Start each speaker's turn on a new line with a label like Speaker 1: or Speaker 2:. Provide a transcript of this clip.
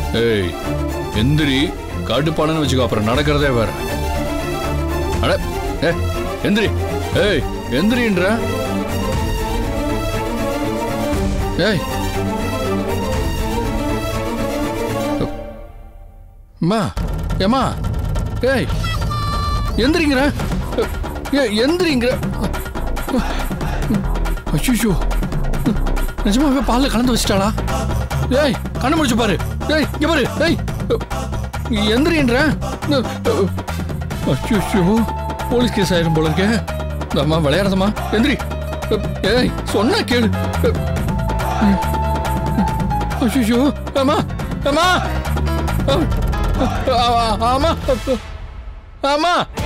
Speaker 1: ஏய் எந்திரி கடுப்பானு வச்சுக்கோ அப்புறம் நடக்கிறதே வேற அட ஏ எந்திரி ஏய் எந்திரின்ற ஏய் அம்மா ஏம்மா ஏய் எந்திரிங்கிற ஏ எந்திரிங்கிற அச்சோ நிஜமாவே பால்ல கலந்து வச்சிட்டாளா ஏய் கண்ணு முடிச்சு பாரு ஏய் இங்க பாரு ஏய் எந்திரின்ற அச்சோ போலீஸ் கேஸ் ஆயிரும் போல இருக்கே இந்த அம்மா விளையாடுறதம்மா எந்திரி ஏய் சொன்னா கேளு அச்சோ அம்மா அம்மா ஆமா ஆமா